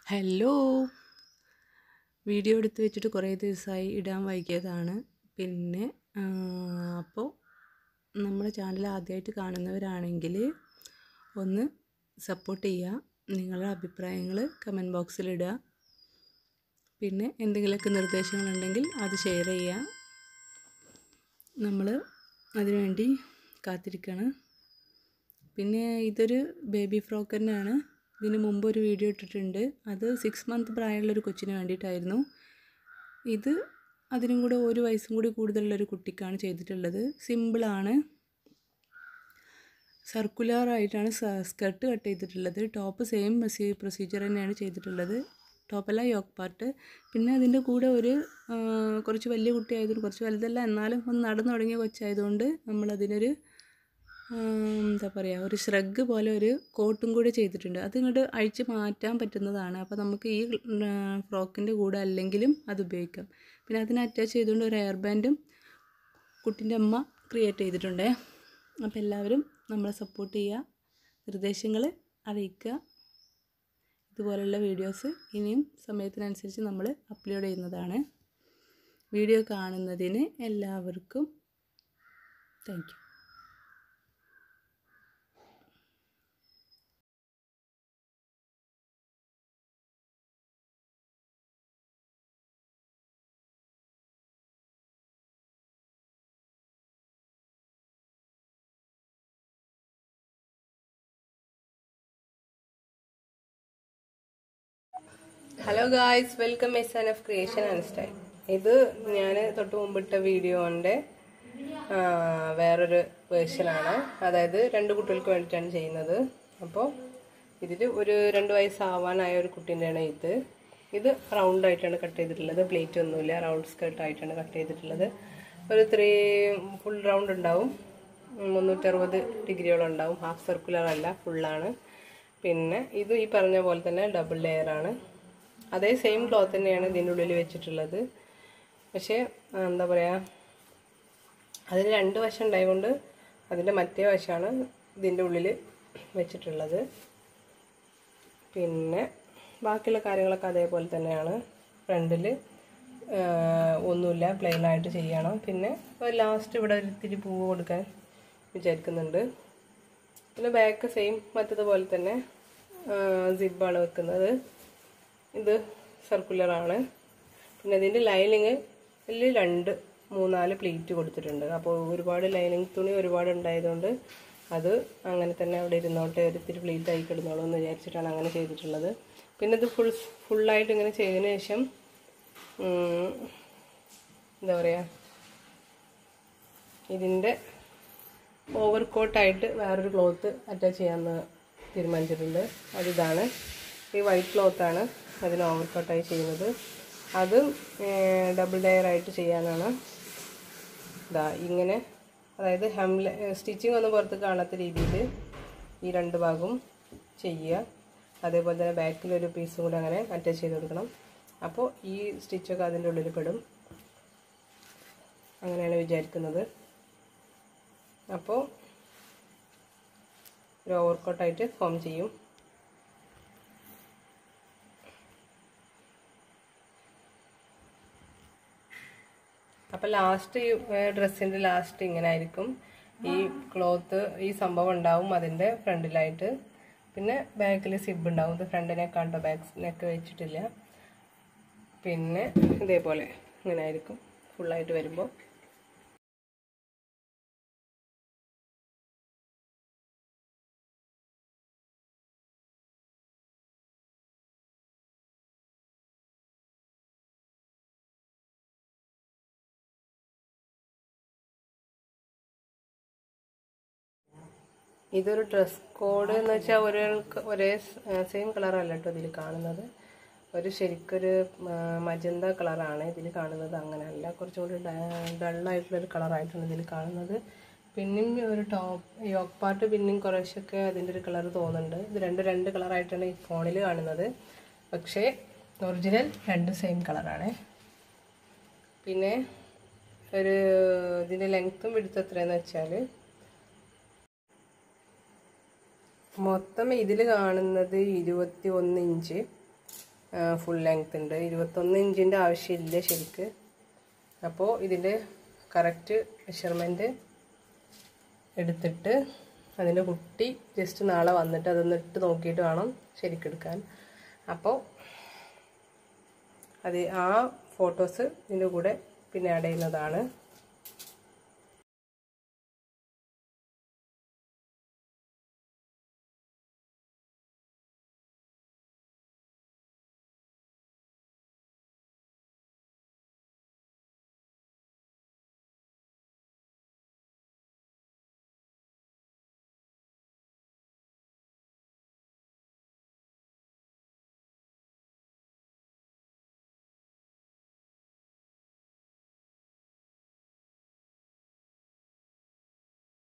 hello video എടുത്ത് വെച്ചിട്ട് കുറേ ദിവസമായി ഇടാൻ വൈകിയതാണ് പിന്നെ അപ്പോൾ നമ്മുടെ ചാനൽ ആദ്യമായിട്ട് കാണുന്നവരാണെങ്കിൽ ഒന്ന് സപ്പോർട്ട് ചെയ്യുക നിങ്ങളുടെ അഭിപ്രായങ്ങൾ കമൻറ്റ് ബോക്സിലിടുക പിന്നെ എന്തെങ്കിലുമൊക്കെ നിർദ്ദേശങ്ങളുണ്ടെങ്കിൽ അത് ഷെയർ ചെയ്യുക നമ്മൾ അതിനുവേണ്ടി കാത്തിരിക്കുകയാണ് പിന്നെ ഇതൊരു ബേബി ഫ്രോക്ക് തന്നെയാണ് ഇതിന് മുമ്പ് ഒരു വീഡിയോ ഇട്ടിട്ടുണ്ട് അത് സിക്സ് മന്ത് പ്രായമുള്ളൊരു കൊച്ചിന് വേണ്ടിയിട്ടായിരുന്നു ഇത് അതിനും കൂടെ ഒരു വയസ്സും കൂടി കൂടുതലുള്ളൊരു കുട്ടിക്കാണ് ചെയ്തിട്ടുള്ളത് സിമ്പിളാണ് സർക്കുലർ ആയിട്ടാണ് സ്കർട്ട് കട്ട് ചെയ്തിട്ടുള്ളത് ടോപ്പ് സെയിം പ്രൊസീജിയർ തന്നെയാണ് ചെയ്തിട്ടുള്ളത് ടോപ്പല്ല യോക്ക് പാർട്ട് പിന്നെ അതിൻ്റെ കൂടെ ഒരു കുറച്ച് വലിയ കുട്ടി ആയതുകൊണ്ട് കുറച്ച് വലുതല്ല എന്നാലും ഒന്ന് നടന്നു തുടങ്ങിയ കൊച്ചായതുകൊണ്ട് നമ്മളതിനൊരു എന്താ പറയുക ഒരു ശ്രഗ് പോലെ ഒരു കോട്ടും കൂടി ചെയ്തിട്ടുണ്ട് അത് ഇങ്ങോട്ട് അഴിച്ച് മാറ്റാൻ പറ്റുന്നതാണ് അപ്പോൾ നമുക്ക് ഈ ഫ്രോക്കിൻ്റെ കൂടെ അല്ലെങ്കിലും അത് ഉപയോഗിക്കാം പിന്നെ അതിന് അറ്റാച്ച് ചെയ്തുകൊണ്ട് ഒരു എയർ ബാൻഡും കുട്ടിൻ്റെ അമ്മ ക്രിയേറ്റ് ചെയ്തിട്ടുണ്ട് അപ്പോൾ എല്ലാവരും നമ്മളെ സപ്പോർട്ട് ചെയ്യുക നിർദ്ദേശങ്ങൾ അറിയിക്കുക ഇതുപോലുള്ള വീഡിയോസ് ഇനിയും സമയത്തിനനുസരിച്ച് നമ്മൾ അപ്ലോഡ് ചെയ്യുന്നതാണ് വീഡിയോ കാണുന്നതിന് എല്ലാവർക്കും thank you hello guys welcome my son of creation and style ഇത് ഞാൻ തൊട്ട് മുമ്പിട്ട വീഡിയോൻ്റെ വേറൊരു വേർഷനാണ് അതായത് രണ്ട് കുട്ടികൾക്ക് വേണ്ടിയിട്ടാണ് ചെയ്യുന്നത് അപ്പോൾ ഇതിൽ ഒരു രണ്ട് വയസ്സാവാനായ ഒരു കുട്ടീൻ്റെയാണ് ഇത് ഇത് റൗണ്ട് ആയിട്ടാണ് കട്ട് ചെയ്തിട്ടുള്ളത് പ്ലേറ്റ് ഒന്നുമില്ല റൗണ്ട് സ്കേർട്ട് ആയിട്ടാണ് കട്ട് ചെയ്തിട്ടുള്ളത് ഒരു ത്രീ ഫുൾ റൗണ്ട് ഉണ്ടാവും മുന്നൂറ്ററുപത് ഡിഗ്രിയോളം ഉണ്ടാവും ഹാഫ് സർക്കുലർ അല്ല ഫുള്ളാണ് പിന്നെ ഇത് ഈ പറഞ്ഞ പോലെ തന്നെ ഡബിൾ ലെയർ ആണ് അതേ സെയിം ക്ലോത്ത് തന്നെയാണ് ഇതിൻ്റെ ഉള്ളിൽ വെച്ചിട്ടുള്ളത് പക്ഷേ എന്താ പറയുക അതിന് രണ്ട് വശം ഉണ്ടായതുകൊണ്ട് അതിൻ്റെ മറ്റേ വശമാണ് ഇതിൻ്റെ ഉള്ളിൽ വെച്ചിട്ടുള്ളത് പിന്നെ ബാക്കിയുള്ള കാര്യങ്ങളൊക്കെ അതേപോലെ തന്നെയാണ് ഫ്രണ്ടിൽ ഒന്നുമില്ല പ്ലെയിൻ ആയിട്ട് ചെയ്യണം പിന്നെ ലാസ്റ്റ് ഇവിടെ ഒരു ഇത്തിരി പൂവ് കൊടുക്കാൻ വിചാരിക്കുന്നുണ്ട് പിന്നെ ബാക്ക് സെയിം മറ്റതുപോലെ തന്നെ സിബാണ് വെക്കുന്നത് ഇത് സർക്കുലറാണ് പിന്നെ ഇതിൻ്റെ ലൈനിങ് ഇതിൽ രണ്ട് മൂന്നാല് പ്ലേറ്റ് കൊടുത്തിട്ടുണ്ട് അപ്പോൾ ഒരുപാട് ലൈനിങ് തുണി ഒരുപാട് ഉണ്ടായതുകൊണ്ട് അത് അങ്ങനെ തന്നെ അവിടെ ഇരുന്നോട്ടെ ഒരു ഇത്തിരി പ്ലേറ്റ് ആയി കിടന്നോളൂ എന്ന് വിചാരിച്ചിട്ടാണ് അങ്ങനെ ചെയ്തിട്ടുള്ളത് പിന്നെ ഇത് ഫുൾ ഫുള്ളായിട്ട് ഇങ്ങനെ ചെയ്തതിന് ശേഷം എന്താ പറയുക ഇതിൻ്റെ ഓവർ കോട്ടായിട്ട് വേറൊരു ക്ലോത്ത് അറ്റാച്ച് ചെയ്യാമെന്ന് തീരുമാനിച്ചിട്ടുണ്ട് അതിതാണ് ഈ വൈറ്റ് ക്ലോത്താണ് അതിന് ഓവർ കോട്ടായി ചെയ്യുന്നത് അതും ഡബിൾ ലെയർ ആയിട്ട് ചെയ്യാനാണ് ഇതാ ഇങ്ങനെ അതായത് ഹെംല സ്റ്റിച്ചിങ് ഒന്നും പുറത്ത് കാണാത്ത രീതിയിൽ ഈ രണ്ട് ഭാഗവും ചെയ്യുക അതേപോലെ തന്നെ ബാക്കിൽ ഒരു പീസും കൂടെ അങ്ങനെ അറ്റാച്ച് ചെയ്ത് കൊടുക്കണം അപ്പോൾ ഈ സ്റ്റിച്ചൊക്കെ അതിൻ്റെ ഉള്ളിൽ പെടും അങ്ങനെയാണ് വിചാരിക്കുന്നത് അപ്പോൾ ഒരു ഓവർകോട്ടായിട്ട് ഫോം ചെയ്യും അപ്പോൾ ലാസ്റ്റ് ഈ ഡ്രസ്സിൻ്റെ ലാസ്റ്റ് ഇങ്ങനെ ആയിരിക്കും ഈ ക്ലോത്ത് ഈ സംഭവം ഉണ്ടാവും അതിൻ്റെ ഫ്രണ്ടിലായിട്ട് പിന്നെ ബാക്കിൽ സിബ് ഉണ്ടാവും ഇത് ഫ്രണ്ട് നെക്കാണ്ടോ ബാക്ക് നെക്ക് വെച്ചിട്ടില്ല പിന്നെ ഇതേപോലെ ഇങ്ങനെ ആയിരിക്കും ഫുള്ളായിട്ട് വരുമ്പോൾ ഇതൊരു ഡ്രസ് കോഡ് എന്ന് വെച്ചാൽ ഒരാൾക്ക് ഒരേ സെയിം കളറല്ല കേട്ടോ ഇതിൽ കാണുന്നത് ഒരു ശരിക്കൊരു മജന്ത കളറാണ് ഇതിൽ കാണുന്നത് അങ്ങനെയല്ല കുറച്ചും കൂടി ഡള്ളായിട്ടുള്ളൊരു കളറായിട്ടാണ് ഇതിൽ കാണുന്നത് പിന്നെയും ഒരു ടോപ്പ് യോക്ക് പാർട്ട് പിന്നെയും കുറേശ്ശൊക്കെ അതിൻ്റെ ഒരു കളർ തോന്നുന്നുണ്ട് ഇത് രണ്ട് രണ്ട് കളറായിട്ടാണ് ഈ ഫോണിൽ കാണുന്നത് പക്ഷേ ഒറിജിനൽ രണ്ട് സെയിം കളറാണ് പിന്നെ ഒരു ഇതിൻ്റെ ലെങ്ത്തും വിടുത്ത് എത്രയെന്ന് വെച്ചാൽ മൊത്തം ഇതിൽ കാണുന്നത് ഇരുപത്തി ഒന്ന് ഇഞ്ച് ഫുൾ ലെങ്ത് ഉണ്ട് ഇരുപത്തൊന്ന് ഇഞ്ചിൻ്റെ ആവശ്യമില്ല ശരിക്ക് അപ്പോൾ ഇതിൻ്റെ കറക്റ്റ് മെഷർമെൻറ്റ് എടുത്തിട്ട് അതിൻ്റെ കുട്ടി ജസ്റ്റ് നാളെ വന്നിട്ട് അതൊന്ന് ഇട്ട് നോക്കിയിട്ട് വേണം ശരിക്കെടുക്കാൻ അപ്പോൾ അത് ആ ഫോട്ടോസ് ഇതിൻ്റെ കൂടെ പിന്നെ ആഡ് ചെയ്യുന്നതാണ്